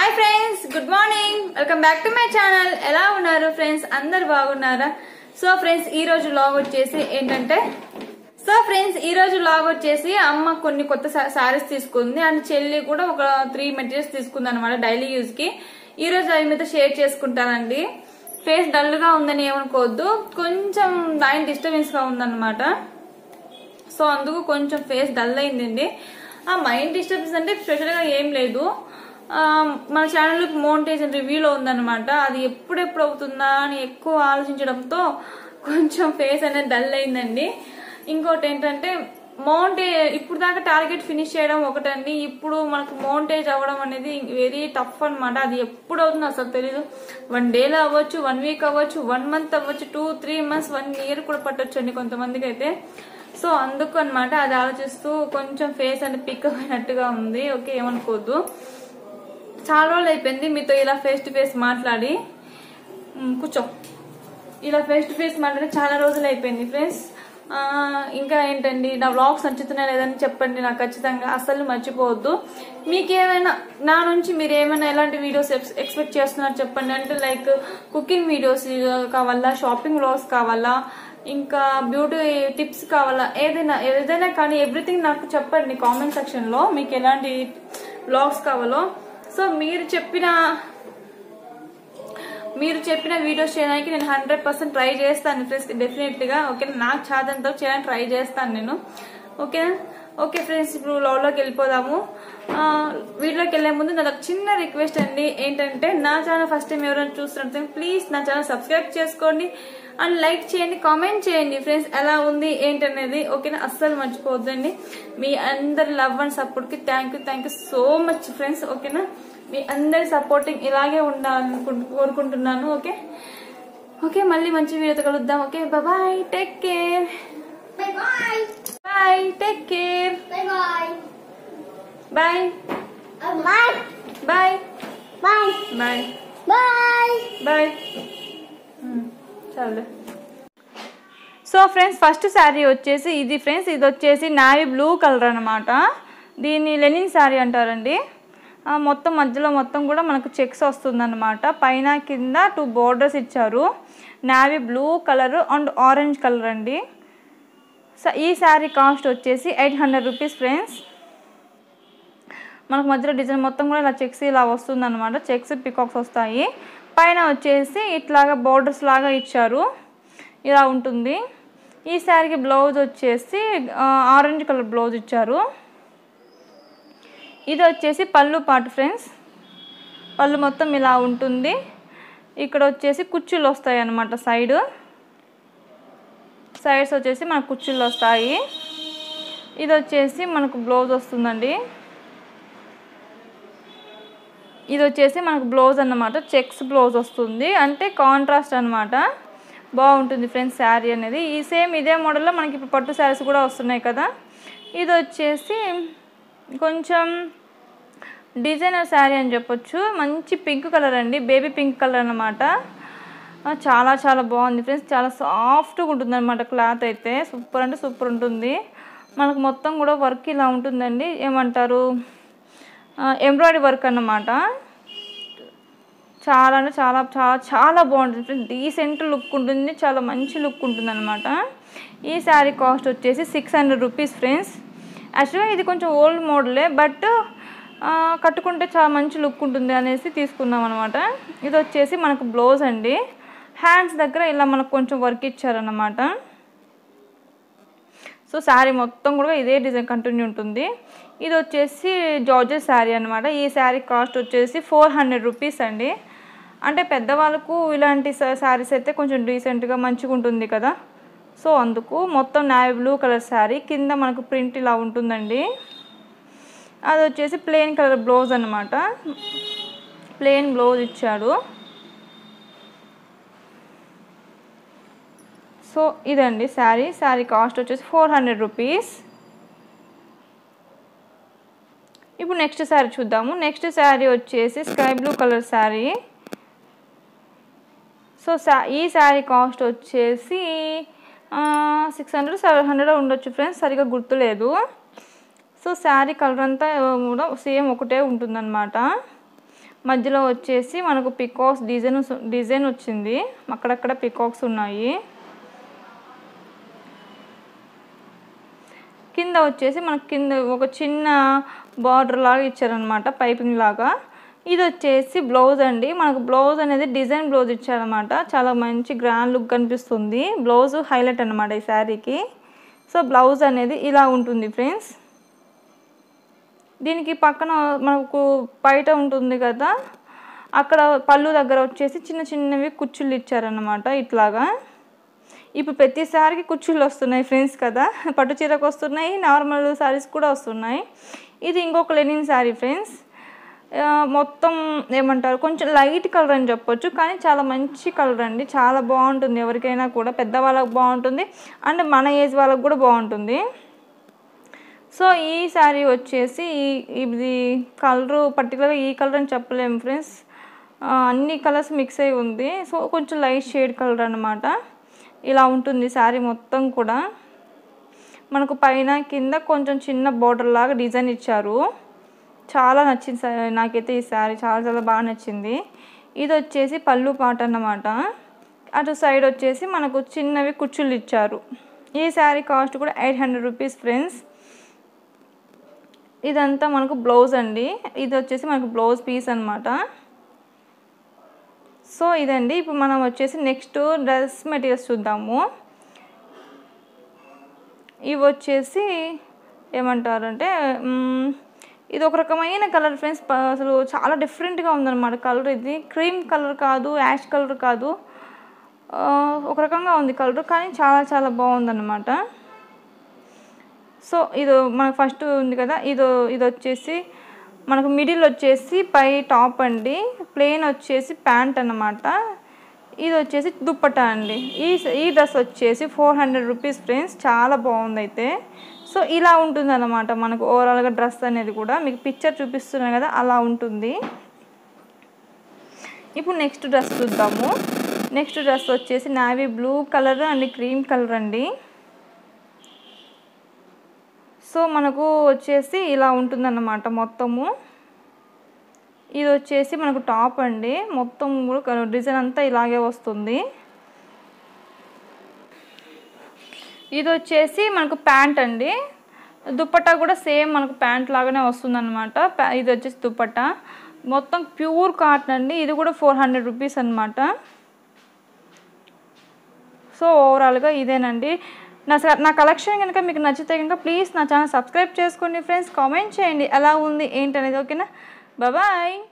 Hi friends good morning welcome back to my channel ఎలా ఉన్నారు friends అందరు బాగున్నారా సో ఫ్రెండ్స్ ఈ రోజు లాగ్ వచ్చేసి ఏంటంటే సో ఫ్రెండ్స్ ఈ రోజు లాగ్ వచ్చేసి అమ్మ కొన్ని కొత్త సారీస్ తీసుకుంది అండ్ చెల్లి కూడా ఒక త్రీ మెటీరియల్స్ తీసుకుంది అనమాట డైలీ యూజ్ కి ఈ రోజు అవి మీతో షేర్ చేసుకుంటానండి ఫేస్ డల్ గా ఉందని ఏమనుకోవద్దు కొంచెం మైండ్ డిస్టర్బెన్స్ గా ఉందన్నమాట సో అందుకు కొంచెం ఫేస్ డల్ అయిందండి ఆ మైండ్ డిస్టర్బెన్స్ అంటే స్పెషల్ గా ఏం లేదు ఆ, మన ఛానల్ మౌంటేజ్ రివ్యూలో ఉందన్నమాట అది ఎప్పుడెప్పుడు అవుతుందా అని ఎక్కువ ఆలోచించడంతో కొంచెం ఫేస్ అనేది డల్ అయిందండి ఇంకోటి ఏంటంటే మౌంటే ఇప్పుడు దాకా టార్గెట్ ఫినిష్ చేయడం ఒకటండి ఇప్పుడు మనకు మౌంటేజ్ అవ్వడం అనేది వెరీ టఫ్ అన్నమాట అది ఎప్పుడు అవుతుందో అసలు తెలీదు వన్ డేలో అవ్వచ్చు వన్ వీక్ అవ్వచ్చు వన్ మంత్ అవ్వచ్చు two three months one year కూడా పట్టొచ్చు అండి కొంతమందికి అయితే సో అందుకు అన్నమాట అది ఆలోచిస్తూ కొంచెం ఫేస్ అనేది పిక్ అయినట్టుగా ఉంది ఓకే ఏమనుకోవద్దు చాలా రోజులు అయిపోయింది మీతో ఇలా ఫేస్ టు ఫేస్ మాట్లాడి ఉమ్, కూర్చో ఇలా ఫేస్ టు ఫేస్ మాట్లాడి చాలా రోజులు అయిపోయింది ఫ్రెండ్స్ ఆ, ఇంకా ఏంటండి నా వ్లాగ్స్ నచ్చుతున్నాయి లేదని చెప్పండి నాకు ఖచ్చితంగా అస్సలు మర్చిపోవద్దు మీకు ఏమైనా నా నుంచి మీరు ఏమైనా ఎలాంటి వీడియోస్ ఎక్స్పెక్ట్ చేస్తున్నారు చెప్పండి అంటే లైక్ కుకింగ్ వీడియోస్ కావాలా షాపింగ్ వ్లాగ్స్ కావాలా ఇంకా బ్యూటీ టిప్స్ కావాలా ఏదైనా ఏదైనా కానీ ఎవ్రీథింగ్ నాకు చెప్పండి కామెంట్ సెక్షన్ లో మీకు ఎలాంటి వ్లాగ్స్ కావాలో సో మీరు చెప్పిన మీరు చెప్పిన వీడియోస్ చేయడానికి నేను హండ్రెడ్ పర్సెంట్ ట్రై చేస్తాను ఫ్రెండ్స్ డెఫినెట్ గా ఓకే నాకు చాదంతో చేయడానికి ట్రై చేస్తాను నేను ఓకేనా ఓకే ఫ్రెండ్స్ ఇప్పుడు లోలోకి వెళ్ళిపోదాము ఆ, వీడియోకి వెళ్లే ముందు నాకు చిన్న రిక్వెస్ట్ అండి ఏంటంటే నా ఛానల్ ఫస్ట్ టైం ఎవరైనా చూస్తుంటే ప్లీజ్ నా ఛానల్ సబ్స్క్రైబ్ చేసుకోండి అండ్ లైక్ చేయండి కామెంట్ చేయండి ఫ్రెండ్స్ ఎలా ఉంది ఏంటనేది ఓకేనా అస్సలు మర్చిపోవద్దండి మీ అందరి లవ్ అండ్ సపోర్ట్ కి thank you thank you so much friends ఓకేనా మీ అందరి సపోర్టింగ్ ఇలాగే ఉండాలని కోరుకుంటున్నాను ఓకే ఓకే మళ్ళీ మంచి వీడియోతో కలుద్దాం okay bye take care Bye bye. Bye take care Bye bye. Bye Uh, bye. Bye Bye. Bye Bye. Bye చాలు సో ఫ్రెండ్స్ ఫస్ట్ శారీ వచ్చేసి ఇది ఫ్రెండ్స్ ఇది వచ్చేసి నావీ బ్లూ కలర్ అనమాట దీన్ని లెనిన్ శారీ అంటారండి ఆ, మొత్తం మధ్యలో మొత్తం కూడా మనకు చెక్స్ వస్తుందన్నమాట పైన కింద టూ బోర్డర్స్ ఇచ్చారు navy blue colour and orange colour అండి సో ఈ శారీ కాస్ట్ వచ్చేసి ఎయిట్ హండ్రెడ్ రూపీస్ ఫ్రెండ్స్ మనకు మధ్యలో డిజైన్ మొత్తం కూడా ఇలా చెక్స్ ఇలా వస్తుంది అనమాట చెక్స్ పికాక్స్ వస్తాయి పైన వచ్చేసి ఇట్లాగా బోర్డర్స్ లాగా ఇచ్చారు ఇలా ఉంటుంది ఈ శారీకి బ్లౌజ్ వచ్చేసి ఆ, ఆరెంజ్ కలర్ బ్లౌజ్ ఇచ్చారు ఇది వచ్చేసి పళ్ళు పాటు ఫ్రెండ్స్ పళ్ళు మొత్తం ఇలా ఉంటుంది ఇక్కడ వచ్చేసి కుచ్చులు వస్తాయి అన్నమాట సైడ్ సైడ్స్ వచ్చేసి మనకు కుచ్చులు వస్తాయి ఇది వచ్చేసి మనకు బ్లౌజ్ వస్తుందండి ఇది వచ్చేసి మనకు బ్లౌజ్ అన్నమాట చెక్స్ బ్లౌజ్ వస్తుంది అంటే కాంట్రాస్ట్ అన్నమాట బాగుంటుంది ఫ్రెండ్స్ శారీ అనేది ఈ సేమ్ ఇదే మోడల్లో మనకి ఇప్పుడు పట్టు శారీస్ కూడా వస్తున్నాయి కదా ఇది వచ్చేసి కొంచెం డిజైనర్ శారీ అని చెప్పొచ్చు మంచి పింక్ కలర్ అండి బేబీ పింక్ కలర్ అన్నమాట ఆ, చాలా చాలా బాగుంది ఫ్రెండ్స్ చాలా సాఫ్ట్గా ఉంటుంది అనమాట క్లాత్ అయితే సూపర్ అంటే సూపర్ ఉంటుంది మనకు మొత్తం కూడా వర్క్ ఇలా ఉంటుందండి ఏమంటారు ఎంబ్రాయిడరీ వర్క్ అన్నమాట చాలా అంటే చాలా చాలా చాలా బాగుంటుంది ఫ్రెండ్స్ డీసెంట్ లుక్ ఉంటుంది చాలా మంచి లుక్ ఉంటుంది అనమాట ఈ శారీ కాస్ట్ వచ్చేసి సిక్స్ హండ్రెడ్ రూపీస్ ఫ్రెండ్స్ యాక్చువల్గా ఇది కొంచెం ఓల్డ్ మోడలే బట్ కట్టుకుంటే చాలా మంచి లుక్ ఉంటుంది అనేసి తీసుకున్నాం అనమాట ఇది వచ్చేసి మనకు బ్లౌజ్ అండి హ్యాండ్స్ దగ్గర ఇలా మనకు కొంచెం వర్క్ ఇచ్చారన్నమాట సో శారీ మొత్తం కూడా ఇదే డిజైన్ కంటిన్యూ ఉంటుంది ఇది వచ్చేసి జార్జెస్ శారీ అనమాట ఈ శారీ కాస్ట్ వచ్చేసి ఫోర్ హండ్రెడ్ రూపీస్ అండి అంటే పెద్దవాళ్ళకు ఇలాంటి శారీస్ అయితే కొంచెం డీసెంట్గా మంచిగా ఉంటుంది కదా సో అందుకు మొత్తం నావీ బ్లూ కలర్ శారీ కింద మనకు ప్రింట్ ఇలా ఉంటుందండి అది వచ్చేసి ప్లెయిన్ కలర్ బ్లౌజ్ అనమాట ప్లెయిన్ బ్లౌజ్ ఇచ్చాడు సో ఇదండి శారీ శారీ కాస్ట్ వచ్చేసి ఫోర్ హండ్రెడ్ రూపీస్ ఇప్పుడు నెక్స్ట్ శారీ చూద్దాము నెక్స్ట్ శారీ వచ్చేసి sky blue colour sari so శా ఈ శారీ కాస్ట్ వచ్చేసి సిక్స్ హండ్రెడ్ సెవెన్ హండ్రెడ్ ఉండొచ్చు ఫ్రెండ్స్ సరిగా గుర్తులేదు సో శారీ కలర్ అంతా కూడా సేమ్ ఒకటే ఉంటుందన్నమాట మధ్యలో వచ్చేసి మనకు పికాక్స్ డిజైన్ డిజైన్ వచ్చింది అక్కడక్కడ పికాక్స్ ఉన్నాయి కింద వచ్చేసి మనకు కింద ఒక చిన్న బార్డర్ లాగా ఇచ్చారనమాట పైపింగ్ లాగా ఇది వచ్చేసి బ్లౌజ్ అండి మనకు బ్లౌజ్ అనేది డిజైన్ బ్లౌజ్ ఇచ్చారనమాట చాలా మంచి గ్రాండ్ లుక్ కనిపిస్తుంది బ్లౌజ్ హైలైట్ అనమాట ఈ శారీకి సో బ్లౌజ్ అనేది ఇలా ఉంటుంది ఫ్రెండ్స్ దీనికి పక్కన మనకు బయట ఉంటుంది కదా అక్కడ పళ్ళు దగ్గర వచ్చేసి చిన్న చిన్నవి కుచ్చుళ్ళు ఇచ్చారన్నమాట ఇట్లాగా ఇప్పుడు ప్రతిసారికి కుచ్చుళ్ళు వస్తున్నాయి ఫ్రెండ్స్ కదా పట్టు చీరకు వస్తున్నాయి నార్మల్ శారీస్ కూడా వస్తున్నాయి ఇది ఇంకొక లెనిన్ శారీ ఫ్రెండ్స్ ఆ, మొత్తం ఏమంటారు కొంచెం లైట్ కలర్ అని చెప్పొచ్చు కానీ చాలా మంచి కలర్ అండి చాలా బాగుంటుంది ఎవరికైనా కూడా పెద్దవాళ్ళకి బాగుంటుంది అండ్ మన ఏజ్ వాళ్ళకి కూడా బాగుంటుంది సో ఈ శారీ వచ్చేసి ఈ- ఇది కలరు పర్టికులర్గా ఈ కలర్ అని చెప్పలేము ఫ్రెండ్స్ అన్ని కలర్స్ మిక్స్ అయి ఉంది సో కొంచెం లైట్ షేడ్ కలర్ అనమాట ఇలా ఉంటుంది శారీ మొత్తం కూడా మనకు పైన కింద కొంచెం చిన్న బోర్డర్ లాగా డిజైన్ ఇచ్చారు చాలా నచ్చింది సా- నాకైతే ఈ శారీ చాలా చాలా బాగా నచ్చింది ఇది వచ్చేసి పళ్ళు పాట అన్నమాట అటు సైడ్ వచ్చేసి మనకు చిన్నవి కుచ్చుళ్ళు ఇచ్చారు ఈ శారీ కాస్ట్ కూడా ఎయిట్ హండ్రెడ్ రూపీస్ ఫ్రెండ్స్ ఇదంతా మనకు బ్లౌజ్ అండి ఇది వచ్చేసి మనకు బ్లౌజ్ పీస్ అన్నమాట సో ఇదండి ఇప్పుడు మనం వచ్చేసి నెక్స్ట్ డ్రెస్ మెటీరియల్స్ చూద్దాము ఇవి వచ్చేసి ఏమంటారంటే మ్, ఇది ఒక రకమైన కలర్ ఫ్రెండ్స్ ప- అసలు చాలా డిఫరెంట్గా ఉందన్నమాట కలర్ ఇది క్రీమ్ కలర్ కాదు యాష్ కలర్ కాదు ఆ, ఒక రకంగా ఉంది కలర్ కానీ చాలా చాలా బాగుందన్నమాట సో ఇది మనకు ఫస్ట్ ఉంది కదా ఇది ఇది వచ్చేసి మనకు మిడిల్ వచ్చేసి పై టాప్ అండి ప్లెయిన్ వచ్చేసి ప్యాంట్ అన్నమాట ఇది వచ్చేసి దుప్పటా అండి ఈ ఈ డ్రెస్ వచ్చేసి ఫోర్ హండ్రెడ్ రూపీస్ ఫ్రెండ్స్ చాలా బాగుంది అయితే సో ఇలా ఉంటుంది అన్నమాట మనకు ఓవరాల్గా డ్రెస్ అనేది కూడా మీకు పిక్చర్ చూపిస్తున్నాను కదా అలా ఉంటుంది ఇప్పుడు నెక్స్ట్ డ్రెస్ చూద్దాము నెక్స్ట్ డ్రెస్ వచ్చేసి navy blue colour and cream colour అండి సో మనకు వచ్చేసి ఇలా ఉంటుందన్నమాట మొత్తము ఇది వచ్చేసి మనకు టాప్ అండి మొత్తం కూడా డిజైన్ అంతా ఇలాగే వస్తుంది ఇది వచ్చేసి మనకు ప్యాంట్ అండి దుప్పట్టా కూడా సేమ్ మనకు ప్యాంట్ లాగానే వస్తుంది అనమాట ఇది వచ్చేసి దుప్పట్టా మొత్తం ప్యూర్ కాటన్ అండి ఇది కూడా ఫోర్ హండ్రెడ్ రూపీస్ అనమాట సో ఓవరాల్గా ఇదేనండి నా స- నా కలెక్షన్ కనుక మీకు నచ్చితే కనుక ప్లీజ్ నా ఛానల్ సబ్స్క్రైబ్ చేసుకోండి ఫ్రెండ్స్ కామెంట్ చేయండి ఎలా ఉంది ఏంటి అనేది ఓకేనా బాయ్